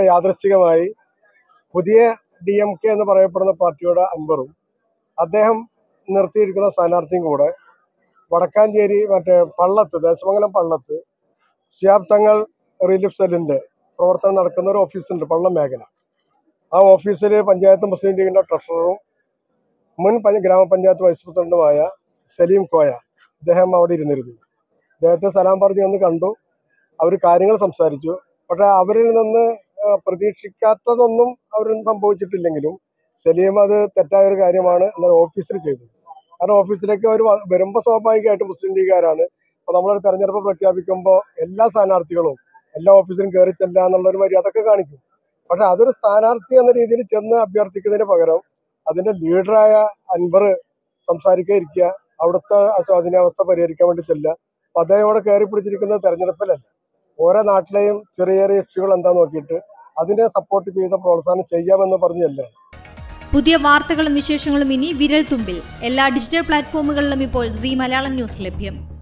യാദൃശ്ചികമായി പുതിയ D M K എന്ന് പറയപ്പെടുന്ന പാർട്ടിയുടെ അൻവറും അദ്ദേഹം നിർത്തിയിരിക്കുന്ന സ്ഥാനാർത്ഥിയും കൂടെ വടക്കാഞ്ചേരി മറ്റേ പള്ളത്ത് ദേശമംഗലം പള്ളത്ത് ഷിയാബ് തങ്ങൾ റിലീഫ് സെല്ലിന്റെ പ്രവർത്തനം നടക്കുന്ന ഒരു ഓഫീസുണ്ട് പള്ളം മേഖല ആ ഓഫീസിൽ പഞ്ചായത്ത് മുസ്ലിം ലീഗിന്റെ ട്രഷററും മുൻ പഞ്ച- ഗ്രാമപഞ്ചായത്ത് വൈസ് പ്രസിഡന്റുമായ സലീം കോയ അദ്ദേഹം അവിടെ ഇരുന്നിരുന്നു അദ്ദേഹത്തെ സലാം പറഞ്ഞ് എന്ന് കണ്ടു അവർ കാര്യങ്ങൾ സംസാരിച്ചു പക്ഷെ അവരിൽ നിന്ന് ആ, പ്രതീക്ഷിക്കാത്തതൊന്നും അവരിൽ നിന്ന് സംഭവിച്ചിട്ടില്ലെങ്കിലും സലീം അത് തെറ്റായ ഒരു കാര്യമാണ് എന്നാൽ ഓഫീസിൽ ചെയ്തത് കാരണം ഓഫീസിലേക്ക് അവർ വരുമ്പോൾ സ്വാഭാവികമായിട്ടും മുസ്ലിം ലീഗുകാരാണ് അപ്പോൾ നമ്മളൊരു തെരഞ്ഞെടുപ്പ് പ്രഖ്യാപിക്കുമ്പോൾ എല്ലാ സ്ഥാനാർത്ഥികളും എല്ലാ ഓഫീസിലും കയറി ചെല്ലുക എന്നുള്ള ഒരു മര്യാദ ഒക്കെ കാണിക്കും പക്ഷെ അതൊരു സ്ഥാനാർത്ഥി എന്ന രീതിയിൽ ചെന്ന് അഭ്യർത്ഥിക്കുന്നതിന് പകരം അതിന്റെ ലീഡറായ അൻവർ സംസാരിക്കാതിരിക്കുക അവിടുത്തെ ശോചനീയാവസ്ഥ പരിഹരിക്കാൻ വേണ്ടി ചെല്ലുക അപ്പൊ അദ്ദേഹം ഇവിടെ കയറി പിടിച്ചിരിക്കുന്നത് തെരഞ്ഞെടുപ്പിലല്ല ഓരോ നാട്ടിലെയും ചെറിയ ചെറിയ ഇഷ്യൂകൾ എന്താ നോക്കിയിട്ട് അതിനെ സപ്പോർട്ട് ചെയ്ത പ്രോത്സാഹനം ചെയ്യാമെന്ന് പറഞ്ഞ് ചെല്ലുകയാണ് പുതിയ വാർത്തകളും വിശേഷങ്ങളും ഇനി വിരൽ തുമ്പിൽ എല്ലാ ഡിജിറ്റൽ പ്ലാറ്റ്ഫോമുകളിലും ഇപ്പോൾ സി മലയാളം ന്യൂസ് ലഭ്യം